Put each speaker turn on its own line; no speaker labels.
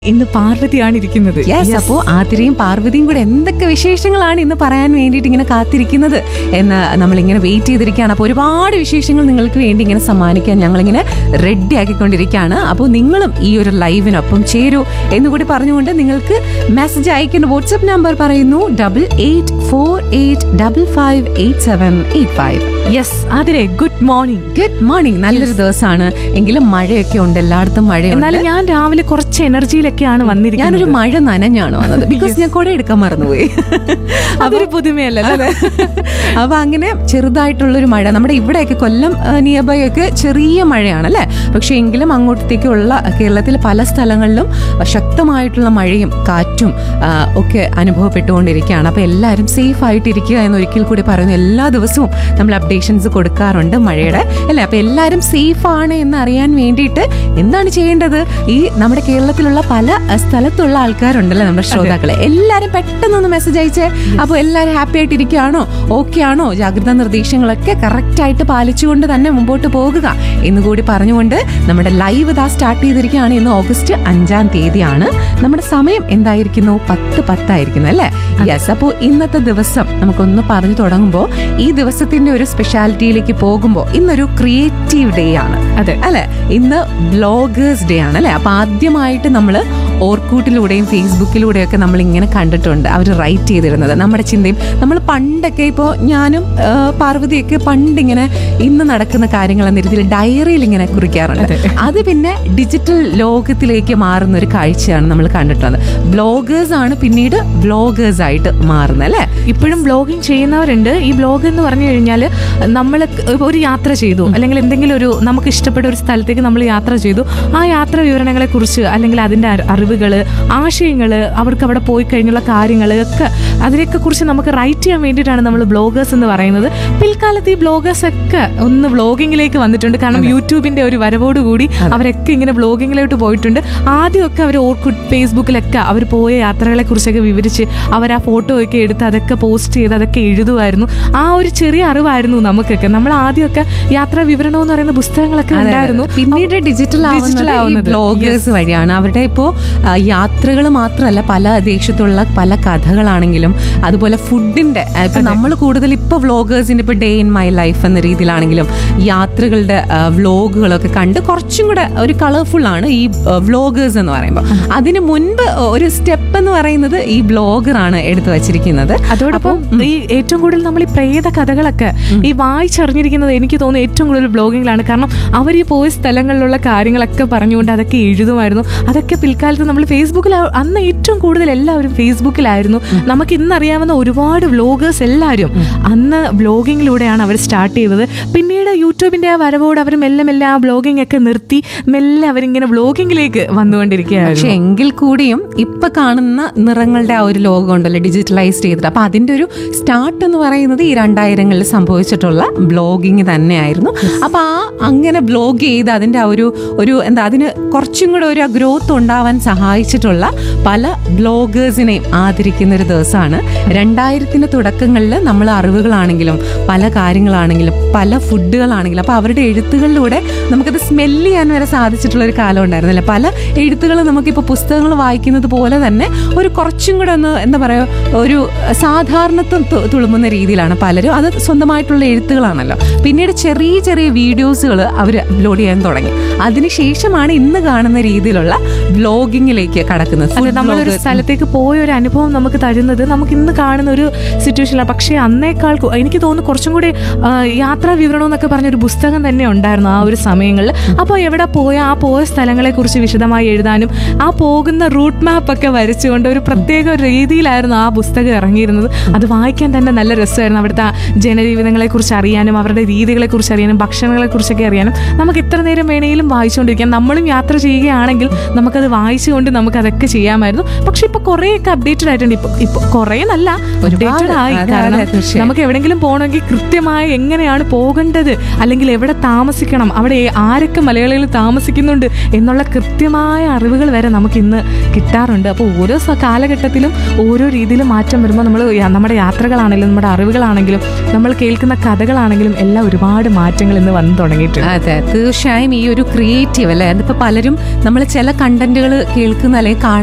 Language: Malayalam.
ഇന്ന് പാർവതിയാണ് ഇരിക്കുന്നത്
യെസ് അപ്പോ ആതിരയും പാർവതിയും കൂടെ എന്തൊക്കെ വിശേഷങ്ങളാണ് ഇന്ന് പറയാൻ വേണ്ടിയിട്ട് ഇങ്ങനെ കാത്തിരിക്കുന്നത് എന്ന് നമ്മളിങ്ങനെ വെയിറ്റ് ചെയ്തിരിക്കുകയാണ് അപ്പോൾ ഒരുപാട് വിശേഷങ്ങൾ നിങ്ങൾക്ക് വേണ്ടി ഇങ്ങനെ സമ്മാനിക്കാൻ ഞങ്ങളിങ്ങനെ റെഡി ആക്കിക്കൊണ്ടിരിക്കുകയാണ് അപ്പോൾ നിങ്ങളും ഈ ഒരു ലൈവിനൊപ്പം ചേരൂ എന്നുകൂടി പറഞ്ഞുകൊണ്ട് നിങ്ങൾക്ക് മെസ്സേജ് അയക്കേണ്ട വാട്സ്ആപ്പ് നമ്പർ പറയുന്നു double eight four eight double five eight seven eight five
yes അതിരെ ഗുഡ് മോർണിംഗ്
ഗുഡ് മോർണിംഗ് നല്ലൊരു ദിവസമാണ് എങ്കിലും മഴയൊക്കെ ഉണ്ട് എല്ലായിടത്തും മഴയുണ്ട്
എന്നാലും ഞാൻ രാവിലെ കുറച്ച് എനർജിയിലൊക്കെയാണ് വന്നിരിക്കുന്നത്
ഞാനൊരു മഴ നനഞ്ഞാണ് വന്നത് ബിക്കോസ് ഞാൻ കൂടെ എടുക്കാൻ മറന്നുപോയി
അതൊരു പുതുമയല്ലല്ലോ
അപ്പൊ അങ്ങനെ ചെറുതായിട്ടുള്ളൊരു മഴ നമ്മുടെ ഇവിടെയൊക്കെ കൊല്ലം നിയർ ബൈ ഒക്കെ ചെറിയ മഴയാണ് അല്ലേ പക്ഷെ എങ്കിലും അങ്ങോട്ടത്തേക്കുള്ള കേരളത്തിലെ പല സ്ഥലങ്ങളിലും ശക്തമായിട്ടുള്ള മഴയും കാറ്റും ആ, ഒക്കെ അനുഭവപ്പെട്ടുകൊണ്ടിരിക്കുകയാണ് അപ്പൊ എല്ലാവരും സേഫ് ആയിട്ടിരിക്കുക എന്ന് ഒരിക്കൽ കൂടി പറയുന്നു എല്ലാ ദിവസവും നമ്മൾ അപ്ഡേഷൻസ് കൊടുക്കാറുണ്ട് മഴയുടെ അല്ലേ അപ്പൊ എല്ലാവരും സേഫ് ആണ് എന്ന് അറിയാൻ വേണ്ടിയിട്ട് എന്താണ് ചെയ്യേണ്ടത് ഈ നമ്മുടെ കേരളത്തിലുള്ള പല അഹ്, സ്ഥലത്തുള്ള ആൾക്കാരുണ്ടല്ലോ നമ്മുടെ ശ്രോതാക്കളെ എല്ലാവരും പെട്ടെന്നൊന്ന് മെസ്സേജ് അയച്ചേ അപ്പോൾ എല്ലാവരും ഹാപ്പി ആയിട്ടിരിക്കുകയാണോ ഓക്കെ ആണോ ജാഗ്രതാ നിർദ്ദേശങ്ങളൊക്കെ കറക്റ്റ് ആയിട്ട് പാലിച്ചുകൊണ്ട് തന്നെ മുമ്പോട്ട് പോകുക എന്ന് കൂടി പറഞ്ഞുകൊണ്ട് നമ്മുടെ ലൈവ് ഇതാ സ്റ്റാർട്ട് ചെയ്തിരിക്കുകയാണ് ഇന്ന് ഓഗസ്റ്റ് അഞ്ചാം തീയതിയാണ് നമ്മുടെ സമയം എന്തായിരിക്കുന്നു പത്ത് പത്തായിരിക്കുന്നു അല്ലേ യെസ് അപ്പോൾ ഇന്നത്തെ ദിവസം നമുക്കൊന്ന് പറഞ്ഞു തുടങ്ങുമ്പോൾ ഈ ദിവസത്തിന്റെ ഒരു സ്പെഷ്യാലിറ്റിയിലേക്ക് പോകുമ്പോൾ ഇന്നൊരു ക്രിയേറ്റീവ് ഡേ ആണ്
അതെ
അല്ലെ ഇന്ന് ബ്ലോഗേഴ്സ് ഡേ ആണ് അല്ലെ അപ്പൊ ആദ്യമായിട്ട് നമ്മൾ ഓർക്കൂട്ടിലൂടെയും ഫേസ്ബുക്കിലൂടെയും ഒക്കെ നമ്മൾ ഇങ്ങനെ കണ്ടിട്ടുണ്ട് അവർ റൈറ്റ് ചെയ്തിരുന്നത് നമ്മുടെ ചിന്തയും നമ്മൾ പണ്ടൊക്കെ ഇപ്പോൾ ഞാനും ആ, പാർവതിയൊക്കെ പണ്ടിങ്ങനെ ഇന്ന് നടക്കുന്ന കാര്യങ്ങൾ എന്ന രീതിയിൽ ഡയറിയിൽ ഇങ്ങനെ കുറിക്കാറുണ്ട് അത് പിന്നെ ഡിജിറ്റൽ ലോകത്തിലേക്ക് മാറുന്ന ഒരു കാഴ്ചയാണ് നമ്മൾ കണ്ടിട്ടുള്ളത് ബ്ലോഗേഴ്സ് ആണ് പിന്നീട് ബ്ലോഗേഴ്സ് ആയിട്ട് മാറുന്നത് അല്ലേ
ഇപ്പോഴും ബ്ലോഗിങ് ചെയ്യുന്നവരുണ്ട് ഈ ബ്ലോഗ് എന്ന് പറഞ്ഞു കഴിഞ്ഞാൽ നമ്മൾ ഒരു യാത്ര ചെയ്തു അല്ലെങ്കിൽ എന്തെങ്കിലും ഒരു നമുക്ക് ഇഷ്ടപ്പെട്ട ഒരു സ്ഥലത്തേക്ക് നമ്മൾ യാത്ര ചെയ്തു ആ യാത്ര വിവരണങ്ങളെ കുറിച്ച് അല്ലെങ്കിൽ അതിന്റെ അറിവുകൾ ആശയങ്ങൾ അവർക്ക് അവിടെ പോയി കഴിഞ്ഞുള്ള കാര്യങ്ങൾ ഒക്കെ അതിനെയൊക്കെ കുറിച്ച് നമുക്ക് റൈറ്റ് ചെയ്യാൻ വേണ്ടിയിട്ടാണ് നമ്മൾ ബ്ലോഗേഴ്സ് എന്ന് പറയുന്നത് പിൽക്കാലത്ത് ഈ ബ്ലോഗേഴ്സ് ഒക്കെ ഒന്ന് ബ്ലോഗിങ്ങിലേക്ക് വന്നിട്ടുണ്ട് കാരണം യൂട്യൂബിന്റെ ഒരു വരവോടുകൂടി അവരൊക്കെ ഇങ്ങനെ ബ്ലോഗിങ്ങിലോട്ട് പോയിട്ടുണ്ട് ആദ്യമൊക്കെ അവർ ഓർക്കു ഫേസ്ബുക്കിലൊക്കെ അവർ പോയ യാത്രകളെ കുറിച്ചൊക്കെ വിവരിച്ച് അവർ ആ ഫോട്ടോ ഒക്കെ എടുത്ത് അതൊക്കെ പോസ്റ്റ് ചെയ്ത് അതൊക്കെ എഴുതുമായിരുന്നു ആ ഒരു ചെറിയ അറിവായിരുന്നു നമുക്കൊക്കെ നമ്മൾ ആദ്യമൊക്കെ യാത്രാ വിവരണം എന്ന് പറയുന്ന പുസ്തകങ്ങളൊക്കെ ഉണ്ടായിരുന്നു
പിന്നീട് ഡിജിറ്റൽ
Digital ആവുന്നത്.
ആവുന്നത് ബ്ലോഗേഴ്സ് വഴിയാണ് അവരുടെ ഇപ്പോൾ യാത്രകൾ മാത്രമല്ല പല ദേശത്തുള്ള പല കഥകളാണെങ്കിലും അതുപോലെ ഫുഡിന്റെ ഇപ്പൊ നമ്മൾ കൂടുതൽ ഇപ്പൊ വ്ളോഗേഴ്സിന്റെ ഇപ്പൊ ഡേ ഇൻ മൈ ലൈഫ് എന്ന രീതിയിലാണെങ്കിലും യാത്രകളുടെ വ്ളോഗുകളൊക്കെ കണ്ട് കുറച്ചും കൂടെ ഒരു കളർഫുൾ ആണ് ഈ വ്ളോഗേഴ്സ് എന്ന് പറയുമ്പോൾ അതിന് മുൻപ് ഒരു സ്റ്റെപ്പ് എന്ന് പറയുന്നത് ഈ ബ്ലോഗറാണ് എടുത്തു വച്ചിരിക്കുന്നത്
അതോടൊപ്പം ഈ ഏറ്റവും കൂടുതൽ നമ്മൾ ഈ പ്രേത കഥകളൊക്കെ ഈ വായിച്ചറിഞ്ഞിരിക്കുന്നത് എനിക്ക് തോന്നുന്നു ഏറ്റവും കൂടുതൽ ബ്ലോഗിങ്ങിലാണ് കാരണം അവർ ഈ പോയ സ്ഥലങ്ങളിലുള്ള കാര്യങ്ങളൊക്കെ പറഞ്ഞുകൊണ്ട് അതൊക്കെ എഴുതുമായിരുന്നു അതൊക്കെ പിൽക്കാലത്ത് നമ്മൾ ഫേസ്ബുക്കിൽ അന്ന് ഏറ്റവും കൂടുതൽ എല്ലാവരും ഫേസ്ബുക്കിലായിരുന്നു നമുക്ക് ഇന്നറിയാവുന്ന ഒരുപാട് വ്ലോഗേഴ്സ് എല്ലാവരും അന്ന് ബ്ലോഗിങ്ങിലൂടെയാണ് അവർ സ്റ്റാർട്ട് ചെയ്തത് പിന്നീട് യൂട്യൂബിന്റെ ആ വരവോട് അവർ മെല്ലെ മെല്ലെ ആ ബ്ലോഗിംഗ് ഒക്കെ നിർത്തി മെല്ലെ അവരിങ്ങനെ ബ്ലോഗിങ്ങിലേക്ക് വന്നുകൊണ്ടിരിക്കുകയായിരുന്നു
പക്ഷെ എങ്കിൽ കൂടിയും ഇപ്പൊ കാണുന്ന നിറങ്ങളുടെ ആ ഒരു ലോകം ഉണ്ടല്ലോ ഡിജിറ്റലൈസ് ചെയ്തിട്ട് അപ്പൊ അതിന്റെ ഒരു സ്റ്റാർട്ട് എന്ന് പറയുന്നത് ഈ രണ്ടായിരങ്ങളിൽ സംഭവിച്ചിട്ടുള്ള ബ്ലോഗിങ് തന്നെയായിരുന്നു അപ്പൊ ആ അങ്ങനെ ബ്ലോഗ് ചെയ്ത് അതിന്റെ ആ ഒരു ഒരു എന്താ അതിന് കുറച്ചും കൂടെ ഒരു ഗ്രോത്ത് ഉണ്ടാവാൻ സഹായിച്ചിട്ടുള്ള പല ബ്ലോഗേഴ്സിനെയും ആദരിക്കുന്ന ഒരു ദിവസമാണ് രണ്ടായിരത്തിന്റെ തുടക്കങ്ങളിൽ നമ്മൾ അറിവുകളാണെങ്കിലും പല കാര്യങ്ങളാണെങ്കിലും പല ഫുഡുകളാണെങ്കിലും അപ്പൊ അവരുടെ എഴുത്തുകളിലൂടെ നമുക്കത് സ്മെല്ല് ചെയ്യാൻ വരെ സാധിച്ചിട്ടുള്ള ഒരു കാലം ഉണ്ടായിരുന്നില്ല പല എഴുത്തുകൾ നമുക്കിപ്പോൾ പുസ്തകങ്ങൾ വായിക്കുന്നത് പോലെ തന്നെ ഒരു കുറച്ചും കൂടെ ഒന്ന് എന്താ പറയുക ഒരു സാധാരണത്വം തു- തുളുമ്പുന്ന രീതിയിലാണ് പലരും അത് സ്വന്തമായിട്ടുള്ള എഴുത്തുകളാണല്ലോ പിന്നീട് ചെറിയ ചെറിയ വീഡിയോസുകൾ അവർ അപ്ലോഡ് ചെയ്യാൻ തുടങ്ങി അതിനുശേഷമാണ് ഇന്ന് കാണുന്ന രീതിയിലുള്ള ബ്ലോഗിങ്ങിലേക്ക് കടക്കുന്നത്
അതെ
Food
നമ്മളൊരു
bloggers.
സ്ഥലത്തേക്ക് പോയ ഒരു അനുഭവം നമുക്ക് തരുന്നത് നമുക്ക് ഇന്ന് കാണുന്ന ഒരു സിറ്റുവേഷനിലാണ് പക്ഷേ അന്നേക്കാൾ കു- എനിക്ക് തോന്നുന്നു കുറച്ചും കൂടി ആ, യാത്രാ വിവരണം എന്നൊക്കെ പറഞ്ഞൊരു പുസ്തകം തന്നെ ഉണ്ടായിരുന്നു ആ ഒരു സമയങ്ങളിൽ അപ്പോൾ എവിടെ പോയ ആ പോയ സ്ഥലങ്ങളെ കുറിച്ച് വിശദമായി എഴുതാനും ആ പോകുന്ന റൂട്ട് മാപ്പ് ഒക്കെ വരച്ചുകൊണ്ട് ഒരു പ്രത്യേക ഒരു രീതിയിലായിരുന്നു ആ പുസ്തകം ഇറങ്ങിയിരുന്നത് അത് വായിക്കാൻ തന്നെ നല്ല രസമായിരുന്നു അവിടുത്തെ ആ ജനജീവിതങ്ങളെ കുറിച്ച് അറിയാനും അവരുടെ രീതികളെ കുറിച്ച് അറിയാനും ഭക്ഷണങ്ങളെ കുറിച്ചൊക്കെ അറിയാനും നമുക്ക് എത്ര നേരം വേണമെങ്കിലും വായിച്ചുകൊണ്ടിരിക്കാം നമ്മളും യാത്ര ചെയ്യുകയാണെങ്കിൽ നമുക്കത് വായിച്ചുകൊണ്ട് നമുക്ക് അതൊക്കെ ചെയ്യാമായിരുന്നു പക്ഷെ ഇപ്പൊ കുറേയൊക്കെ അപ്ഡേറ്റഡ് ആയിട്ടുണ്ട് ഇപ്പൊ ഇപ്പൊ കുറേ നല്ല അപ്ഡേറ്റഡ് ആയി
അതെ, അതെ,
കാരണം
തീർച്ചയായും.
നമുക്ക് എവിടെങ്കിലും പോകണമെങ്കിൽ കൃത്യമായി എങ്ങനെയാണ് പോകേണ്ടത് അല്ലെങ്കിൽ എവിടെ താമസിക്കണം അവിടെ ആരൊക്കെ മലയാളികൾ താമസിക്കുന്നുണ്ട് എന്നുള്ള കൃത്യമായ അറിവുകൾ വരെ നമുക്ക് ഇന്ന് കിട്ടാറുണ്ട് അപ്പോൾ ഓരോ സ- കാലഘട്ടത്തിലും ഓരോ രീതിയിലും മാറ്റം വരുമ്പോൾ നമ്മൾ നമ്മുടെ യാത്രകളാണെങ്കിലും നമ്മുടെ അറിവുകളാണെങ്കിലും നമ്മൾ കേൾക്കുന്ന കഥകളാണെങ്കിലും എല്ലാം ഒരുപാട് മാറ്റങ്ങൾ ഇന്ന് വന്നു തുടങ്ങിയിട്ടുണ്ട്
അതെ തീർച്ചയായും ഈ ഒരു ക്രിയേറ്റീവ് അല്ലെ അതിപ്പോ പലരും നമ്മൾ ചില കണ്ടന്റുകൾ കേൾക്കുന്ന അല്ലെങ്കിൽ കാണുന്ന